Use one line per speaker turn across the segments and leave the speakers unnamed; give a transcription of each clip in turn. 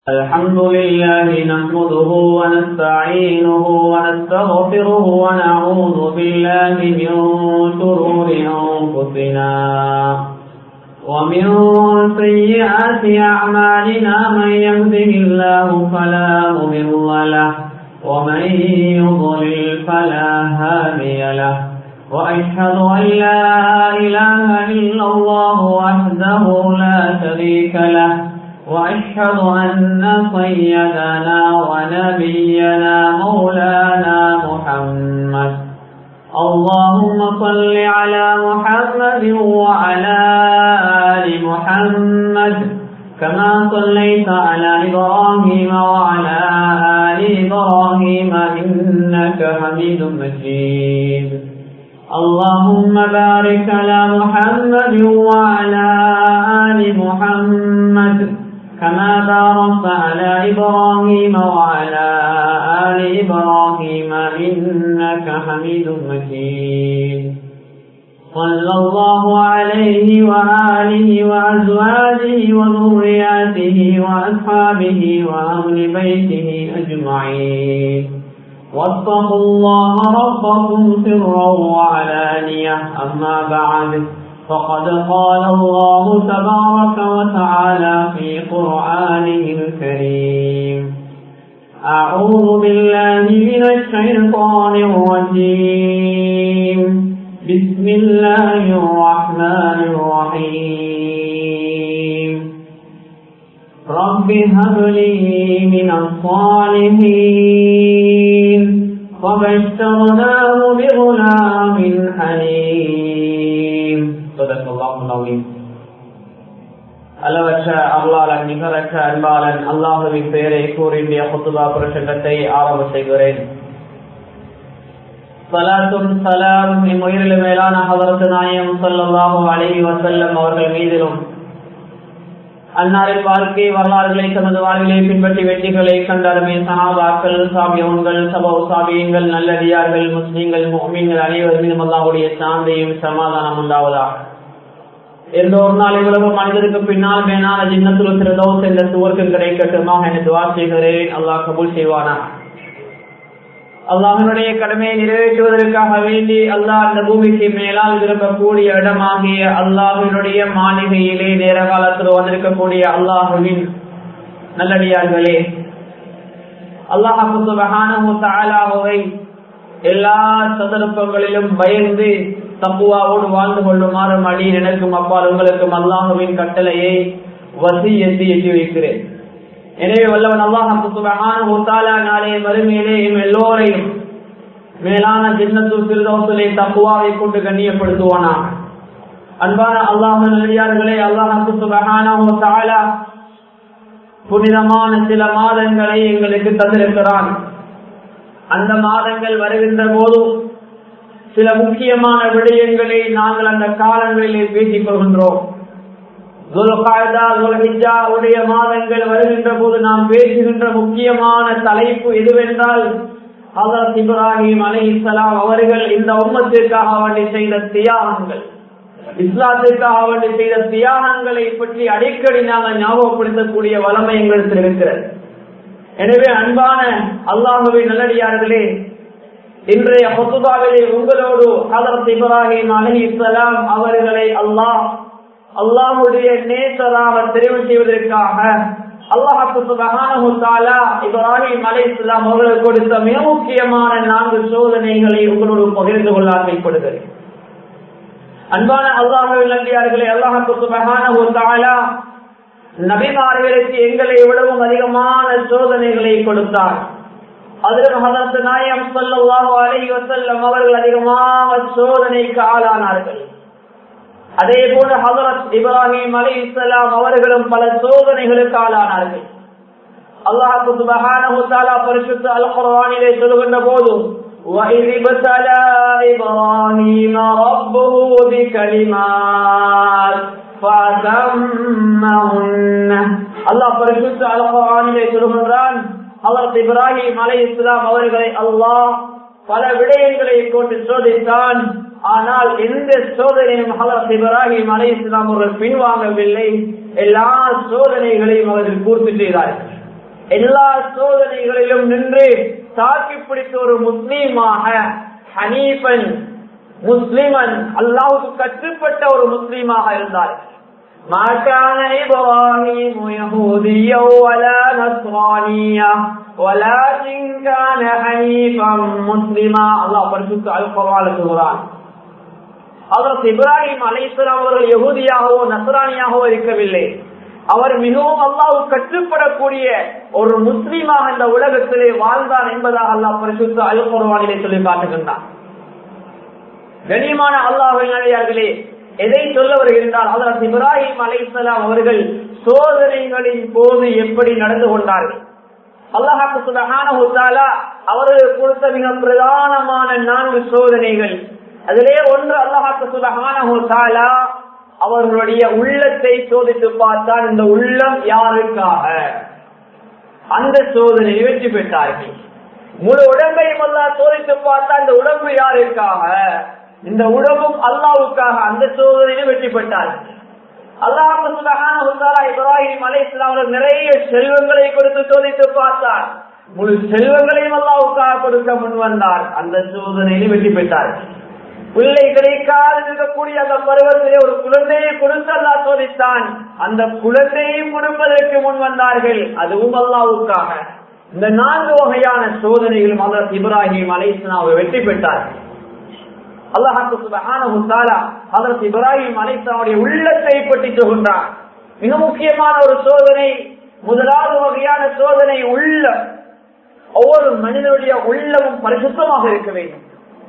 الحمد لله نحمده ونستعينه ونستغفره ونعوذ بالله من شرور أنفسنا ومن سيئات أعمالنا من يهده الله فلا مضل له ومن يضلل فلا هادي له وأشهد أن لا إله إلا الله وحده لا شريك له وأشهد أن سيدنا ونبينا مولانا محمد اللهم صل على محمد وعلى آل محمد كما صليت على إبراهيم وعلى آل إبراهيم إنك حميد مجيد اللهم بارك على محمد وعلى آل محمد كما باركت على إبراهيم وعلى آل إبراهيم إنك حميد مجيد صلى الله عليه وآله وأزواجه وذرياته وأصحابه وأهل بيته أجمعين واتقوا الله ربكم سرا وعلانية أما بعد فقد قال الله تبارك وتعالى في قرآنه الكريم أعوذ بالله من الشيطان الرجيم بسم الله الرحمن الرحيم رب هب لي من الصالحين فبشرناه بغلام حليم صدق الله العظيم அளவற்ற அருளாளன் நிகரற்ற அன்பாளன் அல்லாஹுவின் பெயரை கூறிய குத்துபா பிரசங்கத்தை ஆரம்ப செய்கிறேன் சலாத்தும் சலாம் இம்முயிரில் மேலான அவரது நாயம் சொல்லல்லாஹும் அலி வசல்லம் அவர்கள் மீதிலும் அன்னாரின் வாழ்க்கை வரலாறுகளை தமது வாழ்விலை பின்பற்றி வெற்றிகளை கண்டருமே சனாபாக்கள் சாமியவங்கள் சபோ சாமியங்கள் நல்லடியார்கள் முஸ்லீம்கள் மோமீன்கள் அனைவர் மீதும் அல்லாவுடைய சாந்தையும் சமாதானம் உண்டாவதாக எந்த ஒரு நாள் இவ்வளவு மனிதருக்கு பின்னால் மேலான ஜின்னத்துல சிறதோஸ் என்ற சுவர்க்கம் கிடைக்கட்டுமாக என துவா செய்கிறேன் அல்லாஹ் கபூல் செய்வானா அல்லாஹனுடைய கடமையை நிறைவேற்றுவதற்காக வேண்டி அல்லாஹ் அந்த பூமிக்கு மேலால் விரும்பக்கூடிய இடமாகிய அல்லாஹினுடைய மாளிகையிலே நேர காலத்தில் வந்திருக்கக்கூடிய அல்லாஹுவின் நல்லடியார்களே அல்லாஹாவை எல்லா சந்தர்ப்பங்களிலும் பயந்து தப்புவாவோடு வாழ்ந்து கொள்ளுமாறு மடி எனக்கும் அப்பால் உங்களுக்கும் அல்லாஹுவின் கட்டளையை வசி எத்தி எட்டி வைக்கிறேன் எனவே வல்லவன் அல்லாஹால நாளே மறுமையிலே எல்லோரையும் மேலான ஜின்னத்து சிறுதோசலை தப்புவாவை கொண்டு கண்ணியப்படுத்துவானா அன்பான அல்லாஹ் நடிகார்களே அல்லாஹு சுபகான புனிதமான சில மாதங்களை எங்களுக்கு தந்திருக்கிறான் அந்த மாதங்கள் வருகின்ற போதும் சில முக்கியமான விடயங்களை நாங்கள் அந்த காலங்களிலே பேசிக் கொள்கின்றோம் உடைய மாதங்கள் வருகின்ற போது நாம் பேசுகின்ற முக்கியமான தலைப்பு எதுவென்றால் ஹசரத் இப்ராஹிம் அலி இஸ்லாம் அவர்கள் இந்த உம்மத்திற்காக வேண்டி செய்த தியாகங்கள் இஸ்லாத்திற்காக வேண்டி செய்த தியாகங்களை பற்றி அடிக்கடி நாங்கள் ஞாபகப்படுத்தக்கூடிய வளமை எங்களுக்கு இருக்கிறது எனவே அன்பான அல்லாஹுவை நல்லடியார்களே இன்றைய பொத்துபாவிலே உங்களோடு ஹசரத் இப்ராஹிம் அலி இஸ்லாம் அவர்களை அல்லாஹ் அல்லாஹுடைய நேசராக தெரிவு செய்வதற்காக அல்லாஹால இப்ராஹிம் அலை இஸ்லாம் அவர்களுக்கு கொடுத்த மிக முக்கியமான நான்கு சோதனைகளை உங்களோடு பகிர்ந்து கொள்ள ஆசைப்படுகிறேன் அன்பான அல்லாஹு நன்றியார்களே அல்லாஹால நபிமார்களுக்கு எங்களை விடவும் அதிகமான சோதனைகளை கொடுத்தார் அதிலும் ஹதரத் நாயம் சொல்லவாஹு அலை வசல்லம் அவர்கள் அதிகமாக சோதனைக்கு ஆளானார்கள் அதே போல ஹசரத் இப்ராஹிம் அலி இஸ்லாம் அவர்களும் பல சோதனைகளுக்கு ஆளானார்கள் அல்லாஹு சுபஹானஹு பரிசுத்த அல் குர்ஆனிலே சொல்கின்ற போது وَإِذِ ابْتَلَى إِبْرَاهِيمَ رَبُّهُ بِكَلِمَاتٍ فَأَتَمَّهُنَّ அல்லாஹ் பரிசுத்த அல் குர்ஆனிலே சொல்கின்றான் ஹஜரத் இப்ராஹிம் அலைஹிஸ்ஸலாம் அவர்களை அல்லாஹ் பல விடயங்களை கொண்டு சோதித்தான் ஆனால் எந்த சோதனையும் ஹலரத் இப்ராஹிம் அலை இஸ்லாம் அவர்கள் பின்வாங்கவில்லை எல்லா சோதனைகளையும் அவர்கள் பூர்த்தி செய்தார்கள் எல்லா சோதனைகளிலும் நின்று தாக்கி பிடித்த ஒரு முஸ்லீமாக ஹனீபன் முஸ்லிமன் அல்லாவுக்கு கட்டுப்பட்ட ஒரு முஸ்லீமாக இருந்தார் ما كان إبراهيم يهوديا ولا نصرانيا ولكن كان حنيفا مسلما الله பரிசுத்த அல் குர்ஆன் சொல்றான் அதற்கு இப்ராஹிம் அலைஹிஸ்ஸலாம் அவர்கள் யகூதியாகவோ நஸ்ரானியாகவோ இருக்கவில்லை அவர் மிகவும் அல்லாஹ் கட்டுப்படக்கூடிய ஒரு முஸ்லீமாக இந்த உலகத்திலே வாழ்ந்தார் என்பதாக அல்லாஹ் பரிசுத்த அல் குர்ஆனிலே சொல்லி காட்டுகின்றான் கனிமான அல்லாஹின் அடியார்களே எதை சொல்ல வருகின்றால் அதற்கு இப்ராஹிம் அலைசலாம் அவர்கள் சோதனைகளின் போது எப்படி நடந்து கொண்டார்கள் அல்லாஹாக்கு சுலகான அவர்கள் கொடுத்த மிக பிரதானமான நான்கு சோதனைகள் அதிலே ஒன்று அல்லாஹாக்கு சுலகான அவர்களுடைய உள்ளத்தை சோதித்து பார்த்தால் இந்த உள்ளம் யாருக்காக அந்த சோதனையை வெற்றி பெற்றார்கள் முழு உடம்பையும் அல்லா சோதித்து பார்த்தா இந்த உடம்பு யாருக்காக இந்த உடம்பும் அல்லாவுக்காக அந்த சோதனையிலும் வெற்றி பெற்றார் அல்லாஹ் இப்ராஹிம் அலை இஸ்லாம் நிறைய செல்வங்களை கொடுத்து சோதித்து பார்த்தார் முழு செல்வங்களையும் அல்லாவுக்காக கொடுக்க முன் வந்தார் அந்த சோதனையிலும் வெற்றி பெற்றார் பிள்ளை கிடைக்காது இருக்கக்கூடிய அந்த பருவத்திலே ஒரு குழந்தையை கொடுத்து அல்லா சோதித்தான் அந்த குழந்தையும் கொடுப்பதற்கு முன் வந்தார்கள் அதுவும் அல்லாவுக்காக இந்த நான்கு வகையான சோதனைகளும் அதற்கு இப்ராஹிம் அலை இஸ்லாம் வெற்றி பெற்றார்கள் அல்லாஹாக்கு சுபஹான அதற்கு இப்ராஹிம் அலைத்தாவுடைய உள்ளத்தை பற்றி சொல்கின்றார் மிக முக்கியமான ஒரு சோதனை முதலாவது வகையான சோதனை உள்ளம் ஒவ்வொரு மனிதனுடைய உள்ளமும் பரிசுத்தமாக இருக்க வேண்டும்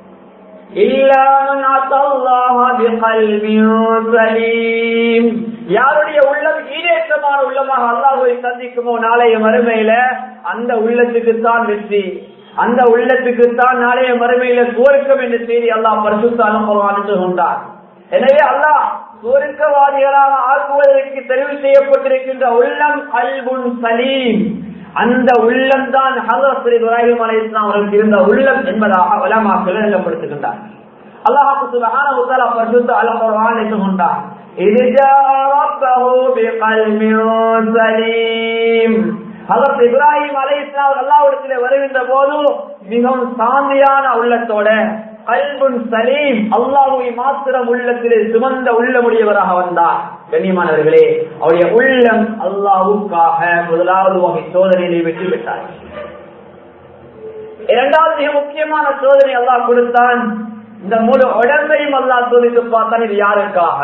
யாருடைய உள்ளம் ஈரேற்றமான உள்ளமாக அல்லாஹுவை சந்திக்குமோ நாளைய மறுமையில அந்த உள்ளத்துக்கு தான் வெற்றி அந்த உள்ளத்துக்கு தான் நாளைய மறுமையில சுவர்க்கம் என்ற செய்தி அல்லாஹ் பரிசுத்தாலும் கொண்டார் எனவே அல்லாஹ் சுவர்க்கவாதிகளாக ஆக்குவதற்கு தெரிவு செய்யப்பட்டிருக்கின்ற உள்ளம் அல்புன் சலீம் அந்த உள்ளம் தான் ஹசரத் இப்ராஹிம் அலி இஸ்லாம் அவர்களுக்கு இருந்த உள்ளம் என்பதாக வளமாக்கள் நிலப்படுத்துகின்றார் அல்லாஹாக்கு சுபஹானஹு தஆலா பரிசுத்த அல் குர்ஆன் சொல்கின்றார் இது ரப்பஹு பிகல்பின் சலீம் அதற்கு இப்ராஹிம் அலை இஸ்லாம் அல்லாவிடத்திலே வருகின்ற போது மிகவும் சாந்தியான உள்ளத்தோட கல்புன் சலீம் அல்லாஹுவை மாத்திரம் உள்ளத்திலே சுமந்த உள்ளமுடையவராக வந்தார் கண்ணியமானவர்களே அவருடைய உள்ளம் அல்லாவுக்காக முதலாவது வகை சோதனையிலே வெற்றி பெற்றார் இரண்டாவது மிக முக்கியமான சோதனை அல்லாஹ் கொடுத்தான் இந்த முழு உடம்பையும் அல்லாஹ் சோதித்து பார்த்தான் இது யாருக்காக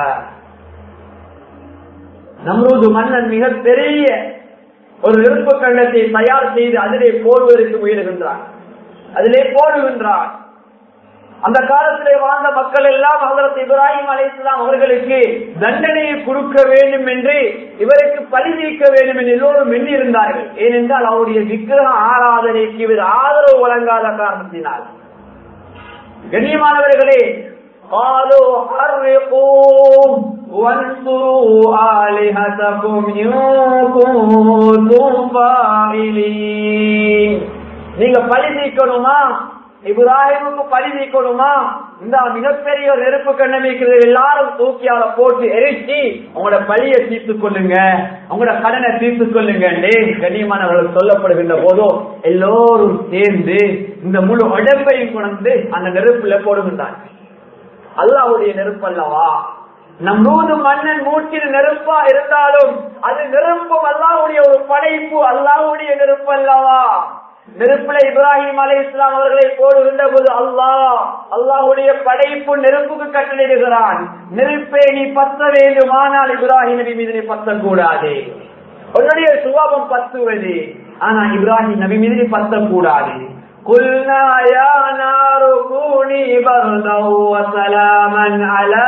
நம்ரூது மன்னன் மிக பெரிய ஒரு நெருப்பு கண்டத்தை தயார் செய்து அதிலே போடுவதற்கு முயலுகின்றான் அதிலே போடுகின்றான் அந்த காலத்திலே வாழ்ந்த மக்கள் எல்லாம் ஹசரத் இப்ராஹிம் அலி இஸ்லாம் அவர்களுக்கு தண்டனையை கொடுக்க வேண்டும் என்று இவருக்கு பழி நீக்க வேண்டும் என்று எல்லோரும் எண்ணி இருந்தார்கள் ஏனென்றால் அவருடைய விக்கிரக ஆராதனைக்கு இவர் ஆதரவு வழங்காத காரணத்தினால் கண்ணியமானவர்களே قالوا حرقوا وانصروا آلهتكم إن كنتم فاعلين நீங்க பழி நீக்கணுமா இப்ராஹிமுக்கு பழி நீக்கணுமா இந்த மிகப்பெரிய ஒரு நெருப்பு கண்ணமைக்கிறது எல்லாரும் தூக்கியால போட்டு எரிச்சு உங்களோட பழியை தீர்த்து கொள்ளுங்க உங்களோட கடனை தீர்த்து கொள்ளுங்க கண்ணியமானவர்கள் சொல்லப்படுகின்ற போதோ எல்லோரும் சேர்ந்து இந்த முழு உடம்பையும் கொண்டு அந்த நெருப்புல போடுகின்றார்கள் அல்லாவுடைய நெருப்பு அல்லவா நம் நூறு மன்னன் மூட்டில் நெருப்பா இருந்தாலும் அது நெருப்பும் அல்லாவுடைய ஒரு படைப்பு அல்லாவுடைய நெருப்பு அல்லவா நெருப்புல இப்ராஹிம் அலை இஸ்லாம் அவர்களை போடுகின்ற போது அல்லாஹ் அல்லாஹுடைய படைப்பு நெருப்புக்கு கட்டளிடுகிறான் நெருப்பை நீ பத்த வேண்டுமானால் இப்ராஹிம் நபி மீது நீ பத்தக்கூடாது உன்னுடைய சுபாவம் பத்துவது ஆனா இப்ராஹிம் நபி மீது நீ பத்தக்கூடாது قلنا يا نار كوني بردا وسلاما على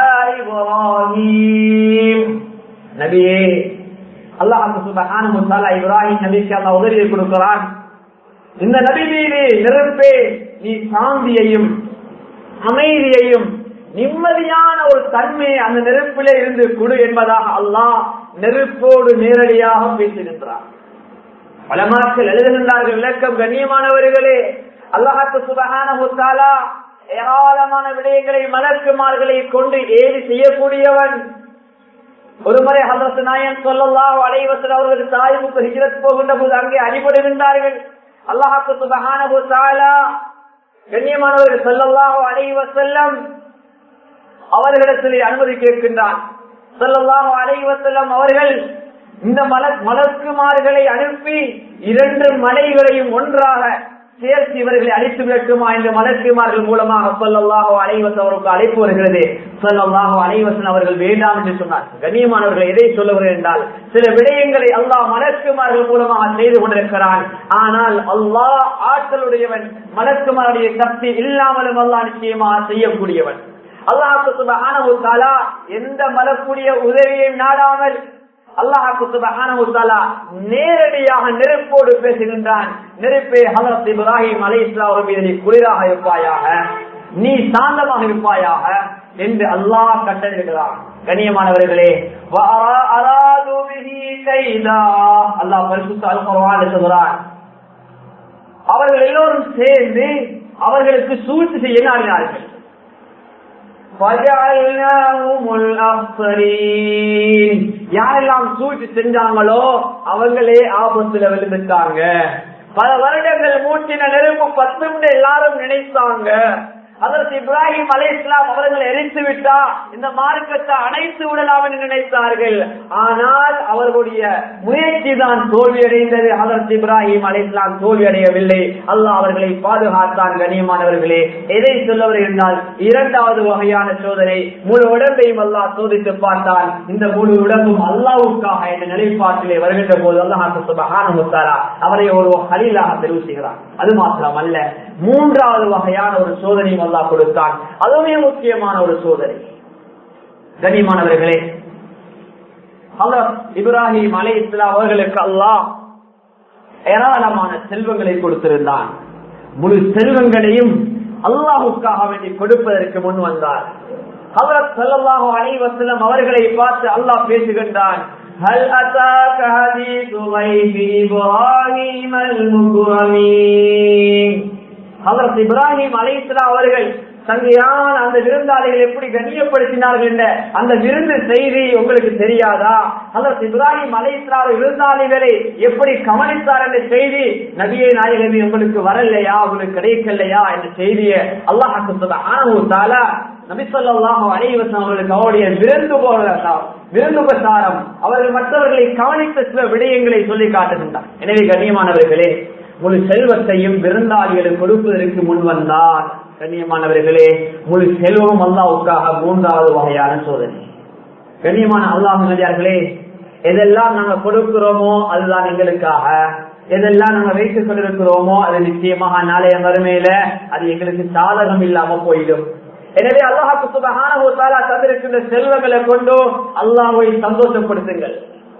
إبراهيم நபியே அல்லாஹ் சுபஹானஹு வ தஆலா இப்ராஹிம் நபிக்கு அல்லாஹ் உதவியை கொடுக்கிறான் இந்த நபி மீது நெருப்பே நீ சாந்தியையும் அமைதியையும் நிம்மதியான ஒரு தன்மையை அந்த நெருப்பிலே இருந்து கொடு என்பதாக அல்லாஹ் நெருப்போடு நேரடியாக பேசுகின்றார் பலமாக்கள் எழுதுகின்றார்கள் விளக்கம் கண்ணியமானவர்களே அல்லாஹாக்கு சுபகான ஏராளமான விடயங்களை மலர்க்குமார்களை கொண்டு ஏறி செய்யக்கூடியவன் ஒரு முறை ஹசரத் நாயன் சொல்லலாம் அலைவசல் அவர்கள் தாய்வுக்கு ஹிஜரத் போகின்ற போது அங்கே அடிபடுகின்றார்கள் அல்லாஹாக்கு சுபஹானஹு தஆலா கண்ணியமானவர்கள் சொல்லலாம் அலைவசல்லம் அவர்களிடத்தில் அனுமதி கேட்கின்றான் சொல்லலாம் அலைவசல்லம் அவர்கள் இந்த மல மலக்குமார்களை அனுப்பி இரண்டு மலைகளையும் ஒன்றாக சேர்த்து இவர்களை அழைத்து விடட்டுமா என்று மலக்குமார்கள் மூலமாக சொல்லல்லாஹோ அலைவசம் அவருக்கு அழைப்பு வருகிறது சொல்லல்லாஹோ அலைவசன் அவர்கள் வேண்டாம் என்று சொன்னார் கண்ணியமானவர்கள் எதை சொல்லுகிறேன் என்றால் சில விடயங்களை அல்லாஹ் மலக்குமார்கள் மூலமாக செய்து கொண்டிருக்கிறான் ஆனால் அல்லாஹ் ஆற்றலுடையவன் மலக்குமாருடைய சக்தி இல்லாமலும் அல்லாஹ் நிச்சயமாக செய்யக்கூடியவன் அல்லாஹு சுபஹானஹு தஆலா எந்த மலக்குடைய உதவியையும் நாடாமல் அல்லாஹு சுபஹானஹு தஆலா நேரடியாக நெருப்போடு பேசுகின்றான் நெருப்பே ஹலரத் இப்ராஹிம் அலைஹிஸ்ஸலாம் மீது நீ குளிராக இருப்பாயாக நீ சாந்தமாக இருப்பாயாக என்று அல்லாஹ் கட்டளையிடுகிறான் கண்ணியமானவர்களே அராது பிஹி கைதா அல்லாஹ் பரிசுத்த அல் குர்ஆனில் சொல்கிறான் அவர்கள் எல்லோரும் சேர்ந்து அவர்களுக்கு சூழ்ச்சி செய்ய நாடினார்கள் யாரெல்லாம் சூழ்ச்சி செஞ்சாங்களோ அவங்களே ஆபத்துல விழுந்துட்டாங்க பல வருடங்கள் மூட்டின நெருப்பு பத்து எல்லாரும் நினைத்தாங்க அதற்கு இப்ராஹிம் அலை இஸ்லாம் அவர்கள் எரித்து விட்டா இந்த மார்க்கத்தை அணைத்து விடலாம் என்று நினைத்தார்கள் ஆனால் அவர்களுடைய முயற்சி தான் தோல்வியடைந்தது அதற்கு இப்ராஹிம் அலை இஸ்லாம் தோல்வியடையவில்லை அல்லாஹ் அவர்களை பாதுகாத்தான் கண்ணியமானவர்களே எதை சொல்லவர் என்றால் இரண்டாவது வகையான சோதனை முழு உடம்பையும் அல்லாஹ் சோதித்து பார்த்தான் இந்த முழு உடம்பும் அல்லாவுக்காக என்ற நிலைப்பாட்டிலே வருகின்ற போது அல்லாஹ் சுபஹான முத்தாரா அவரை ஒரு ஹலீலாக தெரிவு செய்கிறார் அது மாத்திரம் அல்ல மூன்றாவது வகையான ஒரு சோதனையும் அல்லாஹ் கொடுத்தான் அதுவுமே முக்கியமான ஒரு சோதனை கண்ணியமானவர்களே இப்ராஹிம் அலை இஸ்லாம் அவர்களுக்கு அல்லாஹ் ஏராளமான செல்வங்களை கொடுத்திருந்தான் முழு செல்வங்களையும் அல்லாஹுக்காக வேண்டி கொடுப்பதற்கு முன் வந்தார் ஹவரத் சல்லாஹு அலைவசலம் அவர்களை பார்த்து அல்லாஹ் பேசுகின்றான் هل أتاك حديث غيب إبراهيم المكرمين ஹதரத் இப்ராஹிம் அலைஸ்லா அவர்கள் தங்கையான அந்த விருந்தாளிகள் எப்படி கண்ணியப்படுத்தினார்கள் என்ற அந்த விருந்து செய்தி உங்களுக்கு தெரியாதா அதற்கு இப்ராஹிம் அலைஸ்லா விருந்தாளிகளை எப்படி கவனித்தார் என்ற செய்தி நபியை நாயகமே உங்களுக்கு வரலையா உங்களுக்கு கிடைக்கலையா என்ற செய்தியை அல்லாஹ் ஆனா நபிசல்லாஹ் அலைவசம் அவர்களுக்கு அவருடைய விருந்து போல விருந்து பிரசாரம் அவர்கள் மற்றவர்களை கவனித்த சில விடயங்களை சொல்லி காட்டுகின்றார் எனவே கண்ணியமானவர்களே முழு செல்வத்தையும் விருந்தாளிகளுக்கு கொடுப்பதற்கு முன் வந்தார் கண்ணியமானவர்களே முழு செல்வம் அல்லாவுக்காக மூன்றாவது வகையான சோதனை கண்ணியமான அல்லாஹ் நதியார்களே எதெல்லாம் நாங்க கொடுக்கிறோமோ அதுதான் எங்களுக்காக எதெல்லாம் நாங்க வைத்துக் கொண்டிருக்கிறோமோ அது நிச்சயமாக நாளைய வறுமையில அது எங்களுக்கு சாதகம் இல்லாம போயிடும் எனவே அல்லாஹாக்கு சுபகான தந்திருக்கின்ற செல்வங்களை கொண்டு அல்லாஹை சந்தோஷப்படுத்துங்கள்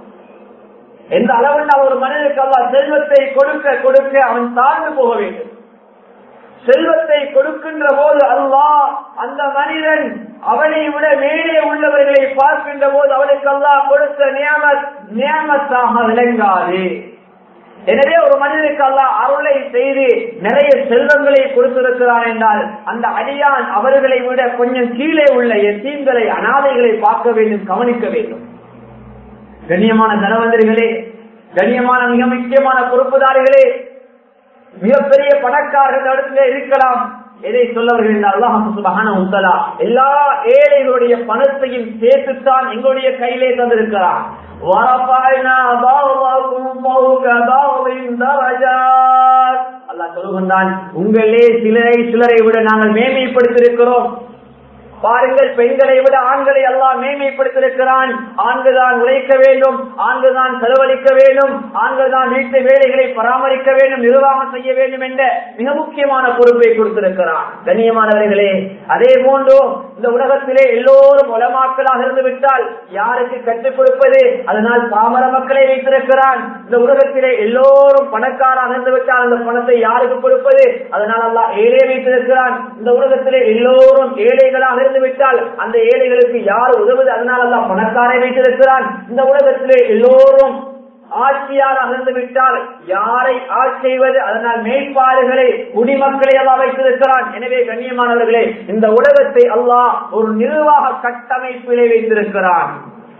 எந்த அளவுண்டால் ஒரு மனிதனுக்கு அல்லா செல்வத்தை கொடுக்க கொடுக்க அவன் தாழ்ந்து போக வேண்டும் செல்வத்தை கொடுக்கின்ற போது அல்லாஹ் அந்த மனிதன் அவனை விட மேலே உள்ளவர்களை பார்க்கின்ற போது அவனுக்கு அல்லாஹ் கொடுத்த நியமத் நியமத்தாக விளங்காது எனவே ஒரு மனிதனுக்கு அல்லாஹ் அருளை செய்து நிறைய செல்வங்களை கொடுத்திருக்கிறான் என்றால் அந்த அடியான் அவர்களை விட கொஞ்சம் கீழே உள்ள எத்தீன்களை அனாதைகளை பார்க்க வேண்டும் கவனிக்க வேண்டும் கண்ணியமான தனவந்தர்களே கண்ணியமான மிக முக்கியமான பொறுப்புதாரிகளே மிகப்பெரிய பணக்காரர்கள் இடத்துல இருக்கலாம் எதை சொல்லவர்கள் என்றால் எல்லா ஏழைகளுடைய பணத்தையும் சேர்த்துத்தான் எங்களுடைய கையிலே தந்திருக்கிறார் அல்லா சொல்லுகின்றான் உங்களே சிலரை சிலரை விட நாங்கள் மேன்மைப்படுத்திருக்கிறோம் பாருங்கள் பெண்களை விட ஆண்களை எல்லாம் மேன்மைப்படுத்திருக்கிறான் ஆண்கள் தான் உழைக்க வேண்டும் ஆண்கள் தான் செலவழிக்க வேண்டும் ஆண்கள் தான் வீட்டு வேலைகளை பராமரிக்க வேண்டும் நிர்வாகம் செய்ய வேண்டும் என்ற மிக முக்கியமான பொறுப்பை கொடுத்திருக்கிறான் கண்ணியமானவர்களே அதே போன்று இந்த உலகத்திலே எல்லோரும் உலமாக்களாக இருந்து விட்டால் யாருக்கு கற்றுக் கொடுப்பது அதனால் பாமர மக்களை வைத்திருக்கிறான் இந்த உலகத்திலே எல்லோரும் பணக்காராக இருந்து விட்டால் அந்த பணத்தை யாருக்கு கொடுப்பது அதனால் அல்லா ஏழை வைத்திருக்கிறான் இந்த உலகத்திலே எல்லோரும் ஏழைகளாக இருந்து விட்டால் அந்த ஏழைகளுக்கு யார் உதவுது அதனால் அல்லா பணக்காரை வைத்திருக்கிறான் இந்த உலகத்திலே எல்லோரும் ஆட்சியாராக இருந்து விட்டால் யாரை ஆட்சி செய்வது அதனால் மேய்ப்பாடுகளை குடிமக்களை எல்லாம் வைத்திருக்கிறான் எனவே கண்ணியமானவர்களே இந்த உலகத்தை அல்லாஹ் ஒரு நிர்வாக கட்டமைப்பிலே வைத்திருக்கிறான்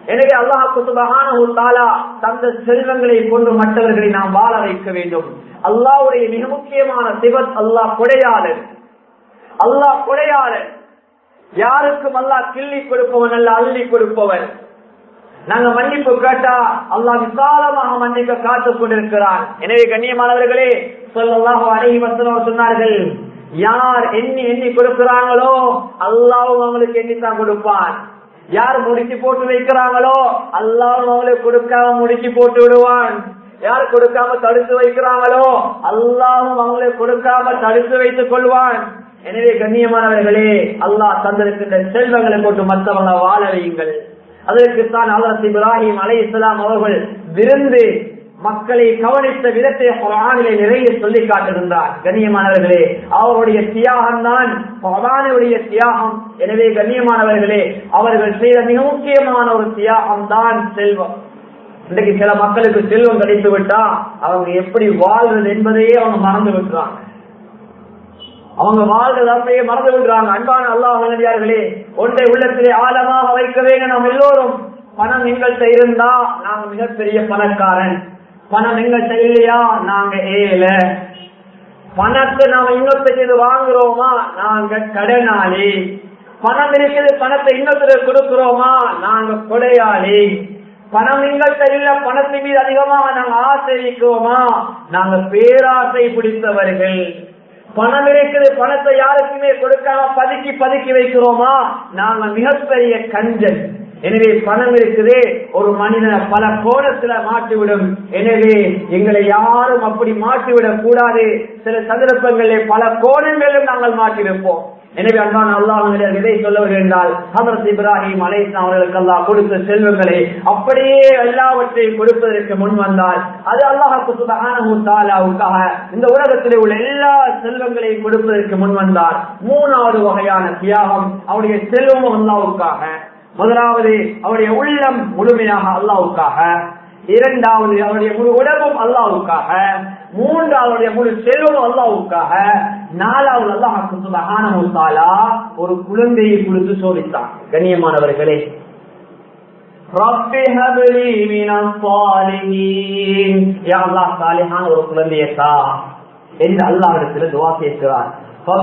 எனவே அல்லாஹு சுபஹானஹு தஆலா தந்த செல்வங்களை கொண்டு மற்றவர்களை நாம் வாழ வைக்க வேண்டும் அல்லாஹ்வுடைய மிக முக்கியமான சிவத் அல்லாஹ் கொடையாளர் அல்லாஹ் கொடையாளர் யாருக்கும் அல்லாஹ் கிள்ளி கொடுப்பவன் அல்ல அள்ளி கொடுப்பவன் நாங்க மன்னிப்பு கேட்டா அல்லாஹ் விசாலமாக மன்னிக்க காத்துக் கொண்டிருக்கிறான் எனவே கண்ணியமானவர்களே சொல்லல்லாஹு அலைஹி வஸல்லம் சொன்னார்கள் யார் எண்ணி எண்ணி கொடுக்கிறாங்களோ அல்லாவும் அவங்களுக்கு எண்ணித்தான் கொடுப்பான் யார் முடிச்சு போட்டு வைக்கிறாங்களோ அல்லாவும் அவங்களுக்கு கொடுக்காம முடிச்சு போட்டு விடுவான் யார் கொடுக்காம தடுத்து வைக்கிறாங்களோ அல்லாவும் அவங்களுக்கு கொடுக்காம தடுத்து வைத்துக் கொள்வான் எனவே கண்ணியமானவர்களே அல்லாஹ் தந்திருக்கின்ற செல்வங்களை போட்டு மற்றவங்க வாழ வையுங்கள் அதற்குத்தான் அல்லத் இப்ராஹிம் அலை இஸ்லாம் அவர்கள் விருந்து மக்களை கவனித்த விதத்தை குரானிலே நிறைய சொல்லி காட்டுகின்றார் கண்ணியமானவர்களே அவருடைய தியாகம் தான் குரானுடைய தியாகம் எனவே கண்ணியமானவர்களே அவர்கள் செய்த மிக முக்கியமான ஒரு தியாகம் தான் செல்வம் இன்றைக்கு சில மக்களுக்கு செல்வம் கிடைத்து விட்டா அவங்க எப்படி வாழ்றது என்பதையே அவங்க மறந்து விட்டுறாங்க அவங்க வாழ்றது அப்படியே மறந்து விடுறாங்க அன்பான அல்லாஹ் நல்லடியார்களே ஒன்றை உள்ளத்திலே ஆழமாக வைக்க வேண்டும் நாம் எல்லோரும் பணம் எங்கள்கிட்ட இருந்தா நாங்க மிகப்பெரிய பணக்காரன் பணம் எங்கள்கிட்ட இல்லையா நாங்க ஏல பணத்தை நாம இன்னொருத்தருக்கு வாங்குறோமா நாங்க கடனாளி பணம் இருக்குது பணத்தை இன்னொருத்தர் கொடுக்கிறோமா நாங்க கொடையாளி பணம் எங்கள்கிட்ட இல்ல பணத்தின் மீது அதிகமாக நாங்க ஆசிரிக்கிறோமா நாங்க பேராசை பிடித்தவர்கள் பணம் இருக்குது பணத்தை யாருக்குமே கொடுக்காம பதுக்கி பதுக்கி வைக்கிறோமா நாங்க மிகப்பெரிய கஞ்சன் எனவே பணம் இருக்குது ஒரு மனிதனை பல கோணத்துல மாற்றிவிடும் எனவே எங்களை யாரும் அப்படி மாற்றிவிடக் கூடாது சில சந்தர்ப்பங்களில் பல கோணங்களிலும் நாங்கள் மாற்றி வைப்போம் எனவே அன்பான அல்லாஹ் இதை சொல்ல என்றால் ஹமரத் இப்ராஹிம் அலைஸ்லாம் அவர்களுக்கு அல்லாஹ் கொடுத்த செல்வங்களை அப்படியே எல்லாவற்றையும் கொடுப்பதற்கு முன் வந்தால் அது அல்லாஹுக்கு சுபகானவுக்காக இந்த உலகத்திலே உள்ள எல்லா செல்வங்களையும் கொடுப்பதற்கு முன் வந்தார் மூணாவது வகையான தியாகம் அவருடைய செல்வமும் அல்லாவுக்காக முதலாவது அவருடைய உள்ளம் முழுமையாக அல்லாவுக்காக இரண்டாவது அவருடைய முழு உடம்பும் அல்லாவுக்காக மூன்றாவது முழு செல்வம் அல்லாவுக்காக நாலாவது அல்லாஹாக்கு சுபகானமுத்தாலா ஒரு குழந்தையை கொடுத்து சோதித்தான் கண்ணியமானவர்களே ஒரு குழந்தையத்தா என்று அல்லாவிடத்தில் துவா கேட்கிறார்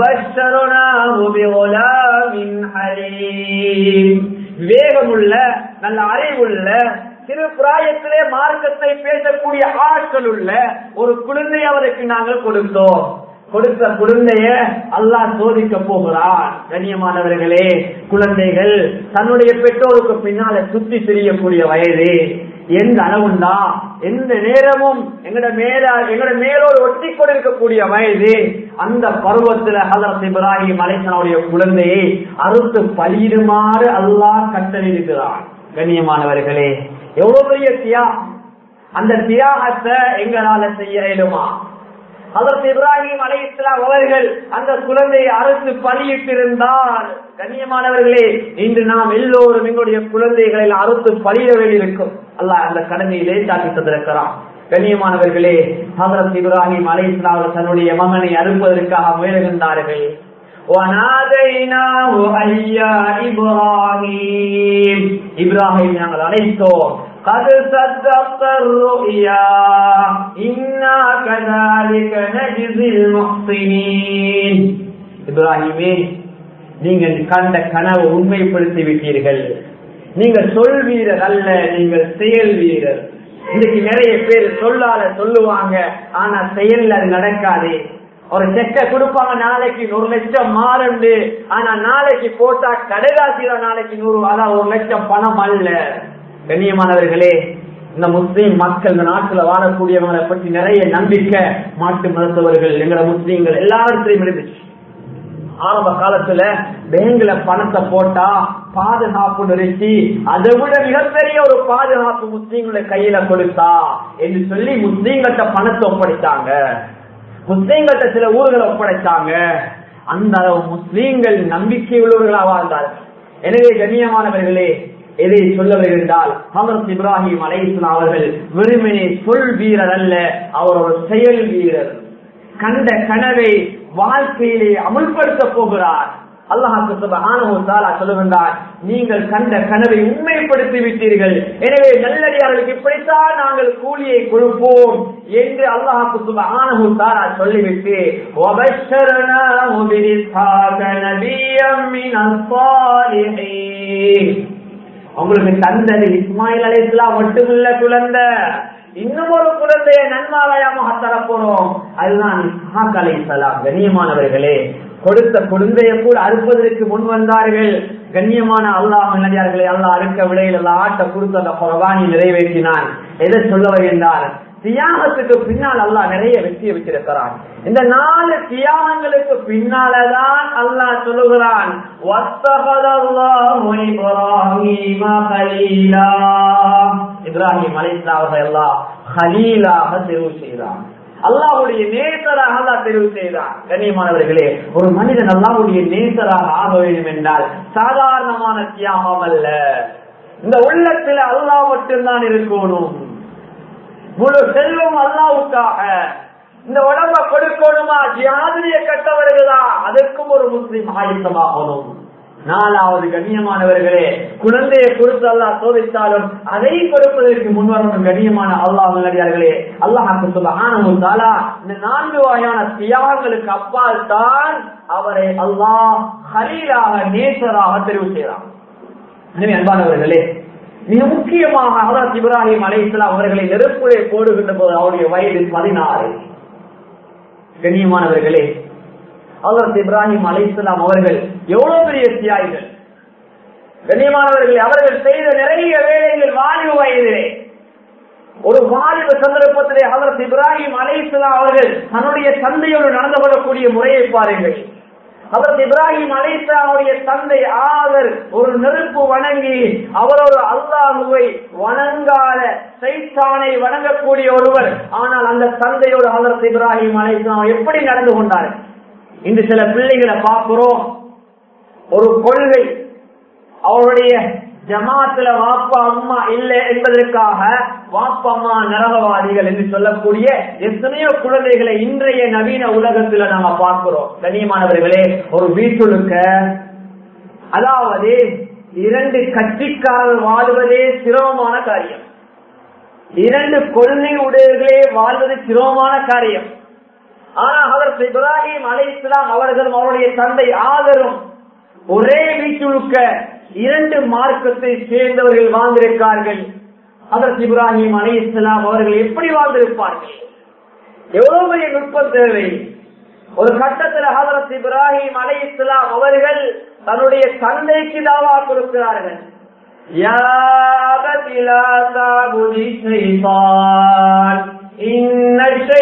விவேகமுள்ள நல்ல அறிவுள்ள சிறு பிராயத்திலே மார்க்கத்தை பேசக்கூடிய ஆட்கள் உள்ள ஒரு குழந்தை அவருக்கு நாங்கள் கொடுத்தோம் கொடுத்த குழந்தைய அல்லாஹ் சோதிக்க போகிறார் கண்ணியமானவர்களே குழந்தைகள் தன்னுடைய பெற்றோருக்கு பின்னால சுத்தி திரியக்கூடிய வயது எந்த அளவுண்டா எந்த நேரமும் எங்கட மேல எங்கட மேலோடு ஒட்டி கொண்டிருக்கக்கூடிய வயது அந்த பருவத்துல ஹலரத் இப்ராஹிம் அலைசனுடைய குழந்தையை அறுத்து பலியிடுமாறு அல்லாஹ் கட்டளிடுகிறார் கண்ணியமானவர்களே எவ்வளவு பெரிய தியாகம் அந்த தியாகத்தை எங்களால செய்ய இயலுமா அதற்கு இப்ராஹிம் அலை இஸ்லாம் அவர்கள் அந்த குழந்தையை அரசு பலியிட்டிருந்தால் கண்ணியமானவர்களே இன்று நாம் எல்லோரும் எங்களுடைய குழந்தைகளில் அறுத்து பலியிட வேண்டியிருக்கும் அல்ல அந்த கடமையிலே தாக்கி தந்திருக்கிறான் கண்ணியமானவர்களே ஹசரத் இப்ராஹிம் அலை இஸ்லாம் தன்னுடைய மகனை அறுப்பதற்காக முயலுகின்றார்கள் இப்ராஹிம் நாங்கள் அழைத்தோம் قد صدقت الرؤيا إنا كذلك نجزي المحسنين இப்ராஹிமே நீங்கள் கண்ட கனவு உண்மைப்படுத்தி விட்டீர்கள் நீங்கள் சொல் வீரர் அல்ல நீங்கள் செயல் வீரர் இன்னைக்கு நிறைய பேர் சொல்லால சொல்லுவாங்க ஆனா செயல் அது நடக்காது ஒரு செக்க கொடுப்பாங்க நாளைக்கு நூறு லட்சம் மாறுண்டு ஆனா நாளைக்கு போட்டா கடைகாசி நாளைக்கு நூறு அதான் ஒரு லட்சம் பணம் அல்ல கண்ணியமானவர்களே இந்த முஸ்லீம் மக்கள் இந்த நாட்டுல வாழக்கூடியவங்களை பற்றி நிறைய நம்பிக்கை மாட்டு மருத்துவர்கள் எங்களை முஸ்லீம்கள் எல்லாத்திலையும் இருந்துச்சு ஆரம்ப காலத்துல பேங்க்ல பணத்தை போட்டா பாதுகாப்பு நிறுத்தி அதை விட மிகப்பெரிய ஒரு பாதுகாப்பு முஸ்லீம்களை கையில கொடுத்தா என்று சொல்லி முஸ்லீம்கிட்ட பணத்தை ஒப்படைத்தாங்க முஸ்லீம்கிட்ட சில ஊர்களை ஒப்படைச்சாங்க அந்த அளவு முஸ்லீம்கள் நம்பிக்கை உள்ளவர்களா வாழ்ந்தார்கள் எனவே கண்ணியமானவர்களே எதை சொல்ல வருகின்றால் ஹமரத் இப்ராஹிம் அலைஸ்லாம் அவர்கள் வெறுமனே சொல் வீரர் அல்ல அவர் ஒரு செயல் வீரர் கண்ட கனவை வாழ்க்கையிலே அமுல்படுத்த போகிறார் அல்லாஹாக்கு சுபஹானஹு சொல்லுகின்றார் நீங்கள் கண்ட கனவை உண்மைப்படுத்தி விட்டீர்கள் எனவே நல்லடியார்களுக்கு இப்படித்தான் நாங்கள் கூலியை கொடுப்போம் என்று அல்லாஹாக்கு சுபஹானஹு தஆலா சொல்லிவிட்டு வபஷர்னாஹு பிரிஸ்ஹாக நபிய்யம் மினஸ் ஸாலிஹீன் உங்களுக்கு தந்தது இஸ்மாயில் அலைஹிஸ்ஸலாம் மட்டுமில்ல குழந்தை இன்னும் ஒரு குழந்தைய நன்மாராயமாக தரப்போறோம் அதுதான் இஸ்ஹாக் அலைஹிஸ்ஸலாம் கண்ணியமானவர்களே கொடுத்த குழந்தைய கூட அறுப்பதற்கு முன் வந்தார்கள் கண்ணியமான அல்லாஹ் நல்லடியார்களை அல்லாஹ் அறுக்க விடையில் எல்லாம் ஆட்ட கொடுத்து அந்த குரபானி நிறைவேற்றினான் எதை சொல்ல வருகின்றார் தியாகத்துக்கு பின்னால் அல்லாஹ் நிறைய வெற்றியை வச்சிருக்கிறான் இந்த நாலு தியாகங்களுக்கு பின்னாலதான் அல்லாஹ் சொல்லுகிறான் இப்ராஹிம் அலிஸ்லா அவர்கள் எல்லாம் ஹலீலாக தெரிவு செய்தான் அல்லாஹுடைய நேசராக அல்லாஹ் தெரிவு செய்தார் கண்ணியமானவர்களே ஒரு மனிதன் அல்லாஹுடைய நேசராக ஆக வேண்டும் என்றால் சாதாரணமான தியாகம் அல்ல இந்த உள்ளத்துல அல்லாஹ் மட்டும்தான் இருக்கணும் முழு செல்வம் அல்லாவுக்காக இந்த உடம்ப கொடுக்கணுமா ஜியாதிரிய கட்டவர்களா அதற்கும் ஒரு முஸ்லிம் ஆயுத்தமாகணும் நாலாவது கண்ணியமானவர்களே குழந்தையை கொடுத்து அல்லாஹ் சோதித்தாலும் அதை கொடுப்பதற்கு முன்வரும் கண்ணியமான அல்லாஹ் நல்லடியார்களே அல்லாஹாக்கு சுபஹானஹு இந்த நான்கு வகையான தியாகங்களுக்கு அப்பால் தான் அவரை அல்லாஹ் ஹலீலாக நேசராக தெரிவு செய்கிறார் எனவே அன்பானவர்களே மிக முக்கியமாக ஹதரத் இப்ராஹிம் அலை இஸ்லாம் அவர்களை நெருப்புரை போடுகின்ற போது அவருடைய வயது பதினாறு கண்ணியமானவர்களே ஹதரத் இப்ராஹிம் அலை இஸ்லாம் அவர்கள் எவ்வளவு பெரிய தியாகிகள் கண்ணியமானவர்களே அவர்கள் செய்த நிறைய வேலைகள் வாலிப வயதிலே ஒரு வாலிப சந்தர்ப்பத்திலே ஹதரத் இப்ராஹிம் அலை இஸ்லாம் அவர்கள் தன்னுடைய தந்தையோடு நடந்து கொள்ளக்கூடிய முறையை பாருங்கள் அவர் இப்ராஹிம் அலைசாவுடைய தந்தை ஆதர் ஒரு நெருப்பு வணங்கி அவர் ஒரு அல்லாஹுவை வணங்காத சைத்தானை வணங்கக்கூடிய ஒருவர் ஆனால் அந்த தந்தையோடு ஹதரத் இப்ராஹிம் அலைசாம் எப்படி நடந்து கொண்டார் இன்று சில பிள்ளைகளை பார்க்கிறோம் ஒரு கொள்கை அவருடைய ஜமாத்துல வாப்பா அம்மா இல்லை என்பதற்காக வாப்பா அம்மா நரகவாதிகள் என்று சொல்லக்கூடிய எத்தனையோ குழந்தைகளை இன்றைய நவீன உலகத்துல நாம பார்க்கிறோம் கண்ணியமானவர்களே ஒரு வீட்டுழுக்க அதாவது இரண்டு கட்சிக்காரர் வாழ்வதே சிரமமான காரியம் இரண்டு கொள்கை உடையவர்களே வாழ்வது சிரமமான காரியம் ஆனா அவர் இப்ராஹிம் அலை இஸ்லாம் அவர்களும் அவருடைய தந்தை ஆதரும் ஒரே வீட்டுழுக்க இரண்டு மார்க்கத்தை சேர்ந்தவர்கள் வாழ்ந்திருக்கார்கள் அதற்கு இப்ராஹிம் அலி இஸ்லாம் அவர்கள் எப்படி வாழ்ந்திருப்பார்கள் எவ்வளவு பெரிய நுட்பம் தேவை ஒரு கட்டத்தில் ஹதரத் இப்ராஹிம் அலி இஸ்லாம் அவர்கள் தன்னுடைய தந்தைக்கு தாவா கொடுக்கிறார்கள் இன்ன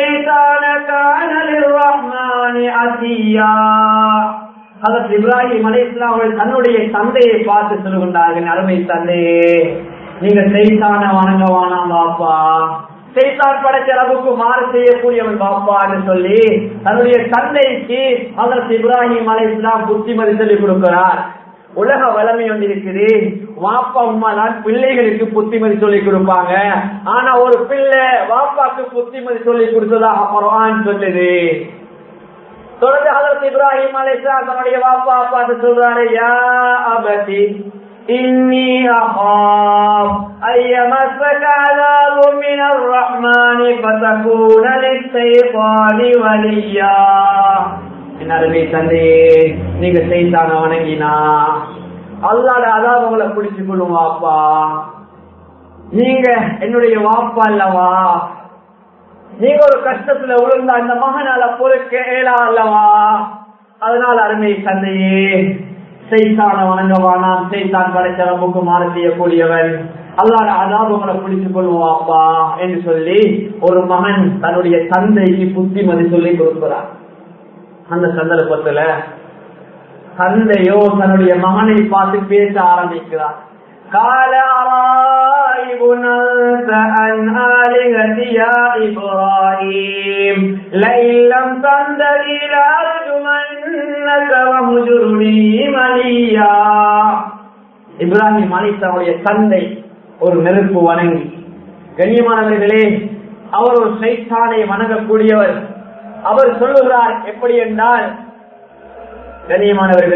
அதற்கு இப்ராஹிம் அலி இஸ்லாம் தன்னுடைய தந்தையை பார்த்து சொல்லுகின்றார்கள் அருமை தந்தையே நீங்க செய்தான வணங்க வானாம் பாப்பா செய்தான் படைச்ச அளவுக்கு மாறு செய்யக்கூடியவன் பாப்பான்னு சொல்லி தன்னுடைய தந்தைக்கு அதற்கு இப்ராஹிம் அலி இஸ்லாம் புத்திமதி சொல்லி கொடுக்கிறார் உலக வளமை ஒன்று இருக்குது வாப்பா உமா தான் பிள்ளைகளுக்கு புத்திமதி சொல்லி கொடுப்பாங்க ஆனா ஒரு பிள்ளை வாப்பாக்கு புத்திமதி சொல்லி கொடுத்ததாக பரவான்னு சொல்லுது தொடர்ந்து ஹதரத் இப்ராஹிம் அலைஹிஸ்ஸலாம் தன்னுடைய வாப்பா பார்த்து சொல்றாரு யா அபதி இன்னி அஹாப் அய்யமஸ்ஸக அஸாபு மினர் ரஹ்மானி ஃபதகூன லிஸ்ஸைத்தானி வலியா என்னருமே தந்தையே நீங்க செய்தான வணங்கினா அல்லாட அதாவது உங்களை பிடிச்சு கொள்ளும் வாப்பா நீங்க என்னுடைய வாப்பா அல்லவா நீங்க ஒரு கஷ்டத்துல விழுந்த அந்த மகனால பொறுக்க ஏழா அல்லவா அதனால் அருமை தந்தையே செய்தான வணங்கவானாம் செய்தான் படைத்த நமக்கு மாறு செய்யக்கூடியவன் அல்லாட அதாபங்களை பிடித்துக் கொள்வாப்பா என்று சொல்லி ஒரு மகன் தன்னுடைய தந்தைக்கு புத்திமதி சொல்லி கொடுக்கிறார் அந்த சந்தர்ப்பத்துல தந்தையோ தன்னுடைய மகனை பார்த்து பேச ஆரம்பிக்கிறார் قال أرايب أنت عن آلهتي يا إبراهيم لئن لم تنتهي لأرجمنك وهجرني مليا இப்ராஹிம் அலிஸ்லாவுடைய தந்தை ஒரு நெருப்பு வணங்கி கண்ணியமானவர்களே அவர் ஒரு சைத்தானை வணங்கக்கூடியவர் அவர் சொல்லுகிறார் எப்படி என்றால் கண்ணியமானவர்களே